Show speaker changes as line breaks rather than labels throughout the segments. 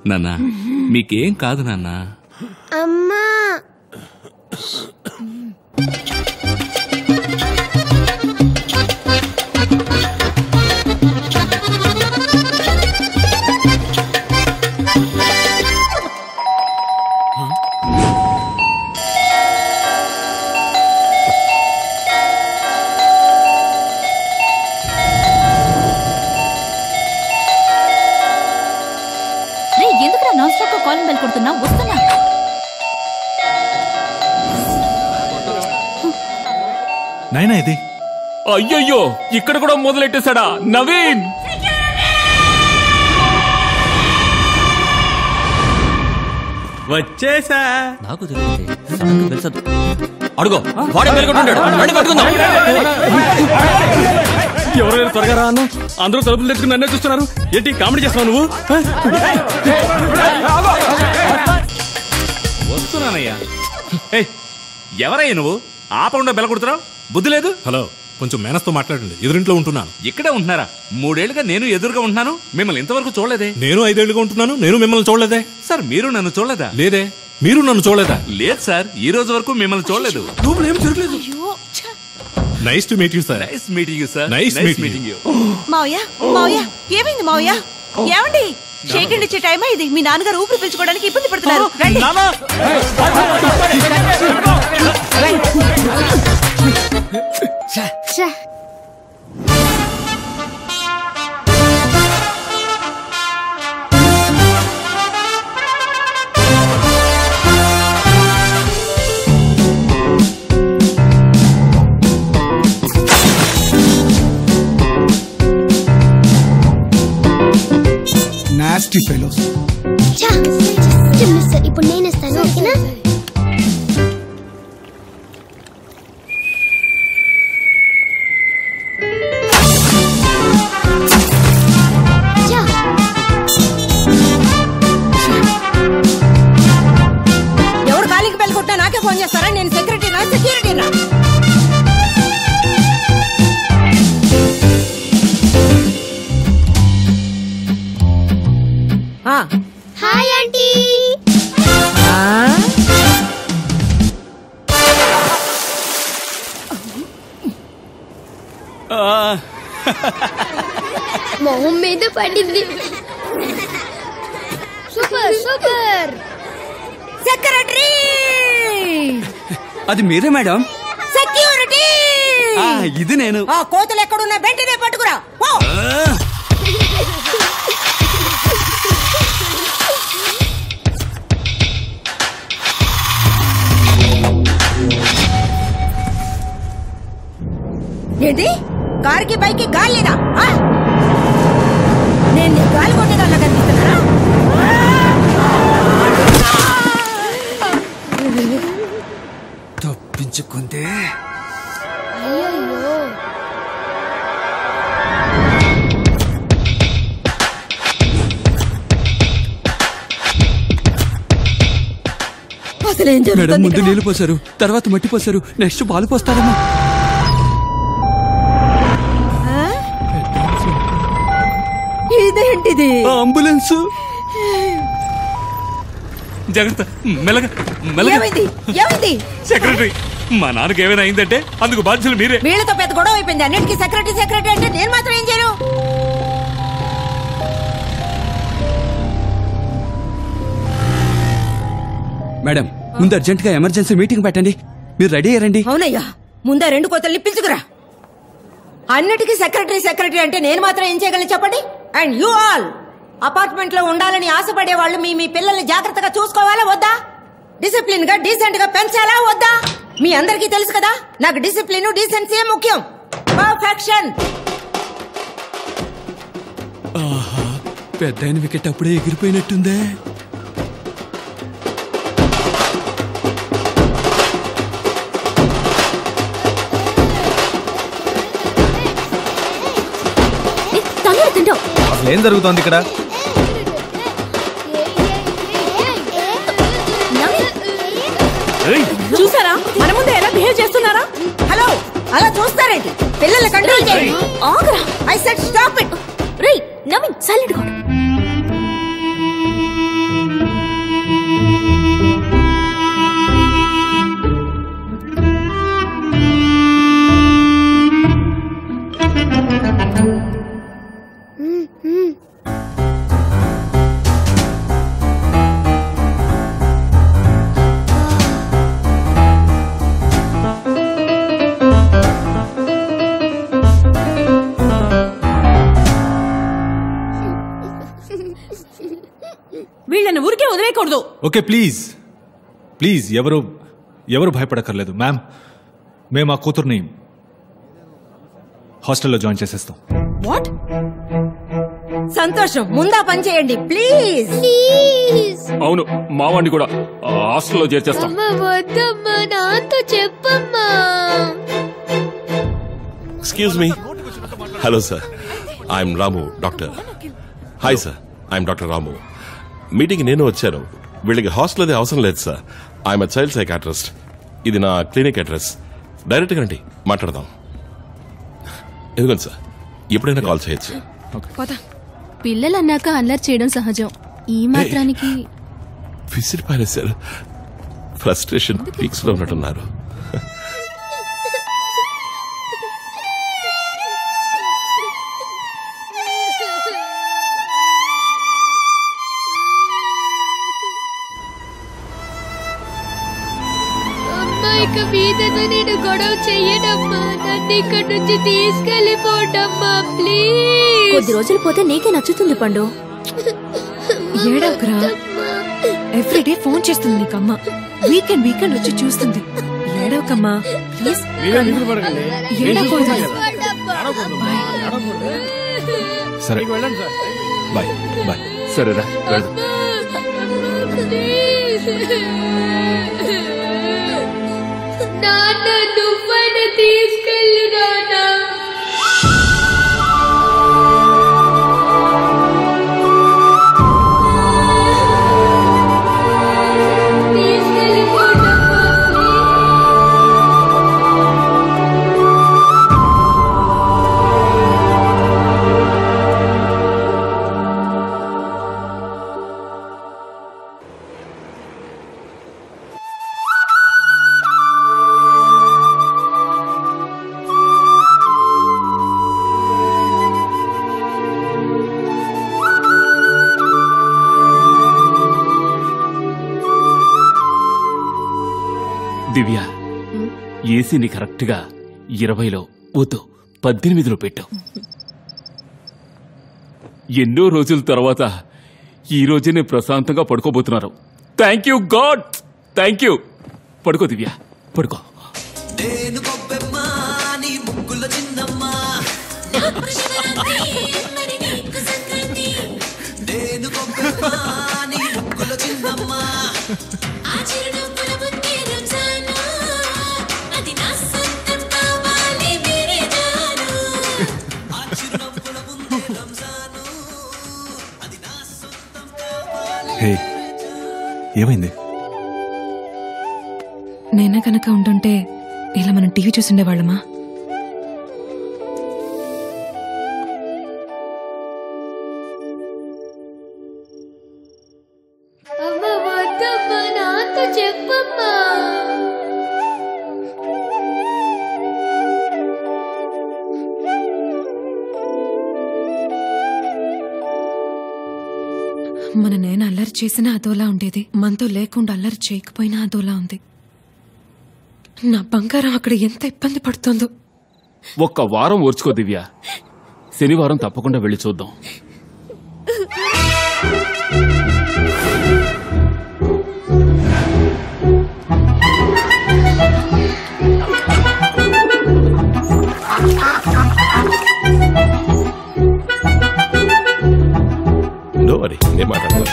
నాన్న మీకేం కాదు నాన్న
అమ్మా
రే ఎందుకురా నాన్ స్టాప్ కాలింగ్ బెల్ కొడుతున్నా వస్తున్నా
నైనా ఇది
అయ్యయ్యో ఇక్కడ కూడా మొదలెట్టేశాడా నవీన్
వచ్చేసా
నాకు తెలియదు సడన్ గా తెలుసదు అడుగో వాడే మేలుకుంటుంటాడు రండి పట్టుకుందాం
ఎవరైనా త్వరగా రా అన్న అందరూ తలుపులు తెచ్చుకుని నన్నే చూస్తున్నారు ఏంటి కామెడీ చేస్తున్నావు నువ్వు
వస్తున్నానయ్యా ఏయ్, ఎవరయ్యా నువ్వు ఆపకుండా బెల కొడుతున్నావు బుద్ధి లేదు
హలో కొంచెం మేనస్తో మాట్లాడండి ఎదురింట్లో ఉంటున్నాను
ఇక్కడే ఉంటున్నారా మూడేళ్లుగా నేను ఎదురుగా ఉంటున్నాను మిమ్మల్ని ఇంతవరకు చూడలేదే
నేను ఐదేళ్లుగా ఉంటున్నాను నేను మిమ్మల్ని చూడలేదే
సార్ మీరు నన్ను చూడలేదా
లేదే మీరు నన్ను చూడలేదా
లేదు సార్ ఈ రోజు వరకు మిమ్మల్ని చూడలేదు
లోపల ఏం జరగలేదు nice to meet you sir
nice meeting you sir
Nice meeting
meeting you
మావయ్య మావయ్య ఏమైంది మావయ్య ఏమండి షేక్ హ్యాండ్ ఇచ్చే టైమా ఇది మీ నాన్నగారు ఊపిరి పీల్చుకోవడానికి ఇబ్బంది పడుతున్నారు రండి.
ఛ,
నాస్టీ ఫెలోస్
ఛ, జస్ట్ మిస్ ఇప్పుడు నేను ఇస్తాను ఓకేనా ఛ,
ఎవరు కాలింగ్ బెల్ కొట్టినా నాకే ఫోన్ చేస్తారా నేను సెక్రటరీనా సెక్యూరిటీనా ఆ,
హాయ్ ఆంటీ
ఆ,
మొహం మీద పడింది సూపర్ సూపర్
సెక్రటరీ
అది మీరే మేడం
సెక్యూరిటీ
ఆ, ఇది నేను
ఆ కోతులు ఎక్కడున్నా వెంటనే పట్టుకురా పో. ఏంటి కారుకి పైకి గాలి లేదా ఆ? నేను నీ గాలి కొట్టేదాల్లా కనిపిస్తున్నానా
తప్పించుకుంటే
అయ్యో
అసలు ఏం
మేడం
జరుగుతుంది
ముందు
ఇక్కడ?
నీళ్లు పోసారు తర్వాత మట్టి పోసారు నెక్స్ట్ పాలు పోస్తారేమో
ఆ? ఇదేంటిది
ఆ అంబులెన్స్
జాగ్రత్త మెల్లగా మెల్లగా
ఏమైంది ఏమైంది
సెక్రటరీ మా నాన్నకి ఏమైనా అయిందంటే అందుకు బాధ్యులు మీరే
వీళ్ళతో పెద్ద గొడవ అయిపోయింది అన్నిటికీ సెక్రటరీ సెక్రటరీ అంటే నేను మాత్రం ఏం చేయను
మేడం ముందు అర్జెంట్ గా ఎమర్జెన్సీ మీటింగ్ పెట్టండి మీరు రెడీ అయ్యారండి
అవునయ్యా ముందా రెండు కోతల్ని పిలుచుకురా అన్నిటికీ సెక్రటరీ సెక్రటరీ అంటే నేను మాత్రం ఏం చేయగలను చెప్పండి అండ్ యూ ఆల్ అపార్ట్మెంట్ లో ఉండాలని ఆశపడే వాళ్ళు మీ మీ పిల్లల్ని జాగ్రత్తగా చూసుకోవాలా వద్దా డిసిప్లిన్ గా డీసెంట్ గా పెంచాలా వద్దా మీ అందరికీ తెలుసు కదా నాకు డిసిప్లిన్ డీసెన్సీ ముఖ్యం పర్ఫెక్షన్
పెద్ద వికెట్ అప్పుడే ఎగిరిపోయినట్టుందే
తొందర తింటావు
అసలు ఏం జరుగుతోంది ఇక్కడ
చూసారా మన ముందు ఎలా బిహేవ్ చేస్తున్నారా హలో అలా చూస్తారేంటి పిల్లల్ని కంట్రోల్ చేయండి
ఆగరా
ఐ సెట్ స్టాప్ ఇట్
రేయ్ నవీన్ సైలెంట్ గా ఉండు.
వీళ్ళని ఊరికే వదిలేయకూడదు
ఓకే ప్లీజ్ ప్లీజ్ ఎవరు ఎవరు భయపడక్కర్లేదు మ్యామ్ మేము ఆ కూతుర్ని హాస్టల్లో జాయిన్ చేసేస్తాం
వాట్ సంతోషం ముందా పని చేయండి ప్లీజ్
ప్లీజ్
అవును మా వాడిని కూడా ఆ హాస్టల్లో చేర్చేస్తాం
అమ్మ వద్దమ్మా నాతో చెప్పమ్మా
excuse me hello sir I'm Ramu doctor hi sir I'm doctor Ramu meeting నేను వచ్చాను వీళ్ళకి హాస్టల్ అది అవసరం లేదు సార్ ఐఎమ్ చైల్డ్ సైకాట్రిస్ట్ ఇది నా క్లినిక్ అడ్రస్ డైరెక్ట్గా రండి మాట్లాడదాం ఎందుకండి సార్ ఎప్పుడైనా కాల్ చేయొచ్చు
పిల్లలు అన్నాక అల్లరి చేయడం సహజం ఈ మాత్రానికి
విసిరి పారేశారు ఫ్రస్ట్రేషన్ పీక్స్ లో ఉన్నట్టున్నారు
అమ్మా ఇక మీదతో నేను గొడవ చెయ్యనమ్మా నన్ను ఇక్కడి నుంచి తీసుకెళ్ళిపోటమ్మా ప్లీజ్
కొద్ది రోజులు పోతే నీకే నచ్చుతుంది పండు
ఏడవకురా ఎవ్రీడే ఫోన్ చేస్తుంది నీకమ్మ వీకెండ్ వీకెండ్ వచ్చి చూస్తుంది ఏడవకమ్మా ప్లీజ్ ఏడవకూడదు
సరే బాయ్ బాయ్
సరేరా వెళ్దాం
నాన్న నువ్వైనా తీసుకెళ్ళు నాన్న తీసుకెళ్ళిపోటమ్మా
దివ్య ఏసీని కరెక్ట్ గా ఇరవైలో వద్దు పద్దెనిమిదిలో పెట్టు ఎన్నో రోజుల తర్వాత ఈ రోజే నేను ప్రశాంతంగా పడుకోబోతున్నారు thank you God thank you పడుకో దివ్య పడుకో
హే ఏమైంది
నేనే కనుక ఉంటుంటే ఇలా మనం టీవీ చూసుండేవాళ్ళమా
అమ్మ వద్దమ్మా నాతో చెప్పమ్మా
మన నేను అల్లరి చేసినా అదోలా ఉండేది మనతో లేకుండా అల్లరి చేయకపోయినా అదోలా ఉంది నా బంగారం అక్కడ ఎంత ఇబ్బంది పడుతుందో
ఒక్క వారం ఓర్చుకో దివ్య శనివారం తప్పకుండా వెళ్ళి చూద్దాం
నో వరీ నేను మాట్లాడతాను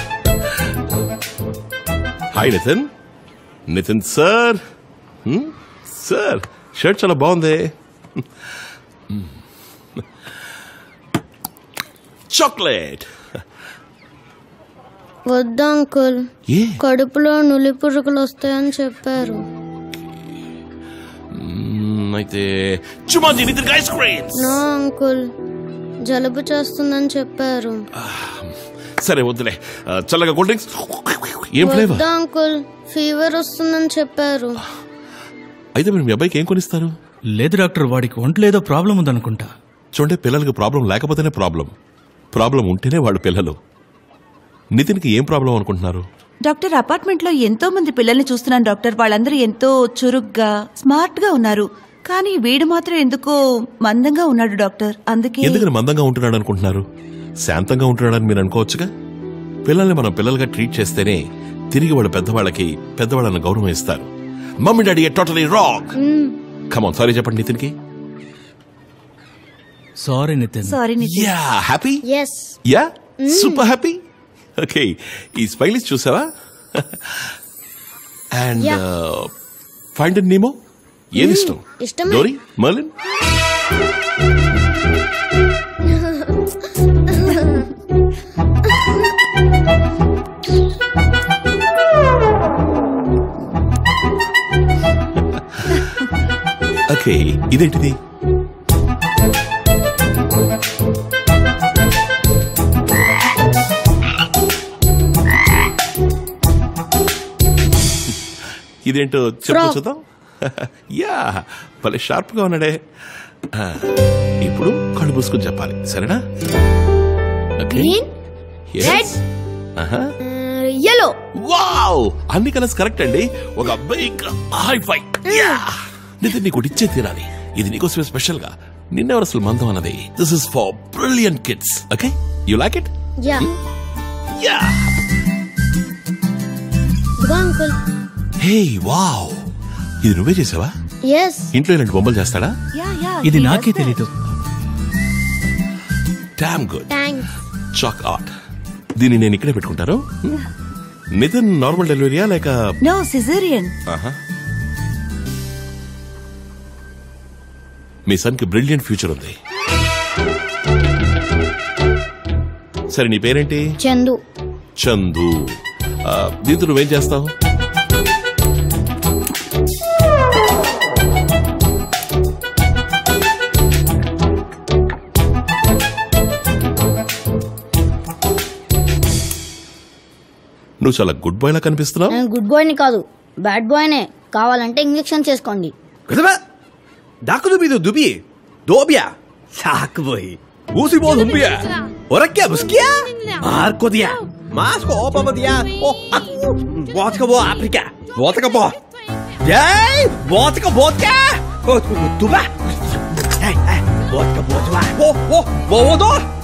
hi Nitin Nitin sir hmm? Sir shirt చాలా బాగుంది చాక్లెట్
వద్దు అంకుల్
ఏ
కడుపులో నులి పురుగులు వస్తాయని చెప్పారు
మ్మ్, అయితే చుమాజీ Nitin ice creams
no uncle జలుబు చేస్తుందని చెప్పారు
సరే వద్దులే ఆ, చల్లగా కూల్ డ్రింక్స్ ఏం ఫ్లేవర్
వద్దు అంకుల్ ఫీవర్ వస్తుందని చెప్పారు
అయితే మీరు మీ అబ్బాయికి ఏం కొనిస్తారు
లేదు డాక్టర్ వాడికి ఒంట్లో ఏదో ప్రాబ్లం ఉందనుకుంటా
చూడండి పిల్లలకి ప్రాబ్లం లేకపోతేనే ప్రాబ్లం ప్రాబ్లం ఉంటేనే వాళ్ళు పిల్లలు నితిన్కి ఏం ప్రాబ్లం అనుకుంటున్నారు
డాక్టర్ అపార్ట్మెంట్ లో ఎంతో మంది పిల్లల్ని చూస్తున్నాను డాక్టర్ వాళ్ళందరూ ఎంతో చురుగ్గా స్మార్ట్ గా ఉన్నారు కానీ వీడు మాత్రం ఎందుకో మందంగా ఉన్నాడు డాక్టర్ అందుకే
ఎందుకని మందంగా ఉంటున్నాడు అనుకుంటున్నారు శాంతంగా ఉంటున్నాడని మీరు అనుకోవచ్చుగా పిల్లల్ని మనం పిల్లలుగా ట్రీట్ చేస్తేనే తిరిగి వాళ్ళు పెద్దవాళ్ళకి పెద్దవాళ్ళని గౌరవం ఇస్తారు mummy daddy totally wrong come on sorry చెప్పండి నితిన్కి
sorry Nitin
sorry Nitin
ya happy
yes
ya super happy okay ఈ స్మైలీస్ చూసావా అండ్
Yeah.
ఫైండ్ నీమో ఏది ఇష్టం
ఇష్టమే.
డోరీ మర్లిన్ ఓకే ఇదేంటిది ఇదేంటో చెప్పు
Frog.
చూద్దాం యా భలే షార్ప్ గా ఉన్నాడే ఆ, ఇప్పుడు కళ్ళు మూసుకొని చెప్పాలి సరేనా okay
green red yellow
wow అన్ని కలర్స్ కరెక్ట్ అండి ఒక అబ్బాయి హై ఫై నితిన్ నీకు ఒకటి ఇచ్చే తీరాలి ఇది నీకోసమే స్పెషల్ గా నిన్నెవరు అసలు మందం అన్నది this is for brilliant kids okay you like it
ya
ya
ఇదిగో అంకుల్
హే వావ్ ఇది నువ్వే చేసావా
ఎస్
ఇంట్లో ఇలాంటి బొమ్మలు చేస్తాడా
యా యా
ఇది నాకే తెలీదు
damn good
thanks
chalk art దీన్ని నేను ఇక్కడే పెట్టుకుంటాను నితిన్ నార్మల్ డెలివరీయా లేక
నో సిజేరియన్
ఆహా. మీ సన్ కి బ్రిలియంట్ ఫ్యూచర్ ఉంది సరే నీ పేరేంటి
చందు
చందు ఆ, దీంతో నువ్వేం చేస్తావు నువ్వు చాలా గుడ్ బాయ్ లా కనిపిస్తున్నావు
నేను గుడ్ బాయ్ని కాదు బ్యాడ్ బాయ్నే కావాలంటే ఇంజెక్షన్ చేసుకోండి
그러면 나크두비도 누비 노비야 사크보이 우스보 눈비야 어렵게 무스키야 마르코디야 마스코 오바바디야 어 아쿠 워트가 뭐 아프리카 워트가 뭐 예이 워트가 뭐가 어 두바 에이 에이 워트가 뭐 좋아 오오 뭐도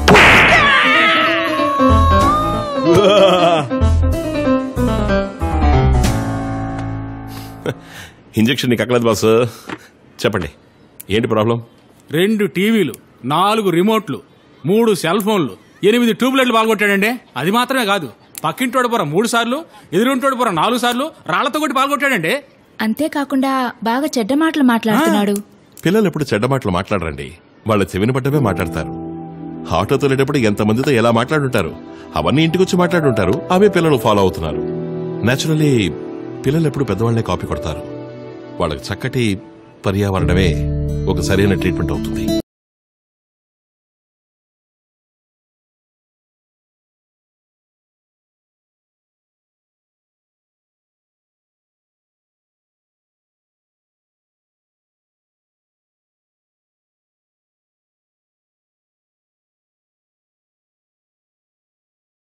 ఇంజెక్షన్ నీకు అక్కలేదు బాస్ చెప్పండి ఏంటి ప్రాబ్లం
రెండు టీవీలు నాలుగు రిమోట్లు మూడు సెల్ ఫోన్లు ఎనిమిది ట్యూబ్లైట్లు పాల్గొట్టాడండి అది మాత్రమే కాదు పక్కింటోడు పొర మూడు సార్లు ఎదురుంటోడు పొర నాలుగు సార్లు రాళ్లతో కొట్టి పాల్గొట్టాడండి
అంతేకాకుండా బాగా చెడ్డ మాటలు మాట్లాడుతున్నాడు
పిల్లలు ఎప్పుడు చెడ్డ మాటలు మాట్లాడరండి వాళ్ళ చెవిని పట్టమే మాట్లాడతారు ఆటోతో వెళ్ళేటప్పుడు ఎంతమందితో ఎలా మాట్లాడుంటారు అవన్నీ ఇంటికి వచ్చి మాట్లాడుంటారు అవే పిల్లలు ఫాలో అవుతున్నారు నేచురలీ పిల్లలు ఎప్పుడు పెద్దవాళ్లే కాపీ కొడతారు వాళ్ళకి చక్కటి పర్యావరణమే ఒక సరైన ట్రీట్మెంట్ అవుతుంది